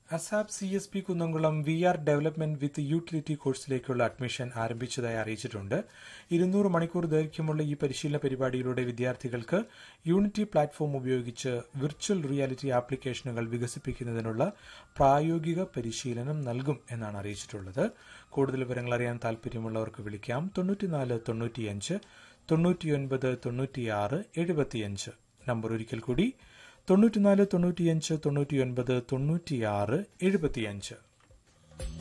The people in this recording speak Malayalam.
അസാബ് C S P Kunnamkulam V R development with utility കോഴ്സിലേക്കുള്ള അഡ്മിഷൻ ആരംഭിച്ചതായി അറിയിച്ചിട്ടുണ്ട് ഇരുന്നൂറ് മണിക്കൂർ ദൈർഘ്യമുള്ള ഈ പരിശീലന പരിപാടിയിലൂടെ വിദ്യാർത്ഥികൾക്ക് യൂണിറ്റി പ്ലാറ്റ്ഫോം ഉപയോഗിച്ച് വിർച്വൽ റിയാലിറ്റി ആപ്ലിക്കേഷനുകൾ വികസിപ്പിക്കുന്നതിനുള്ള പ്രായോഗിക പരിശീലനം നൽകും എന്നാണ് അറിയിച്ചിട്ടുള്ളത് കൂടുതൽ വിവരങ്ങൾ അറിയാൻ താൽപര്യമുള്ളവർക്ക് വിളിക്കാം തൊണ്ണൂറ്റിനാല് തൊണ്ണൂറ്റിയഞ്ച് തൊണ്ണൂറ്റിയൊൻപത് തൊണ്ണൂറ്റിയാറ് എഴുപത്തിയഞ്ച് നമ്പർ ഒരിക്കൽ കൂടി തൊണ്ണൂറ്റിനാല് തൊണ്ണൂറ്റിയഞ്ച് തൊണ്ണൂറ്റിയൊൻപത് തൊണ്ണൂറ്റിയാറ് എഴുപത്തിയഞ്ച്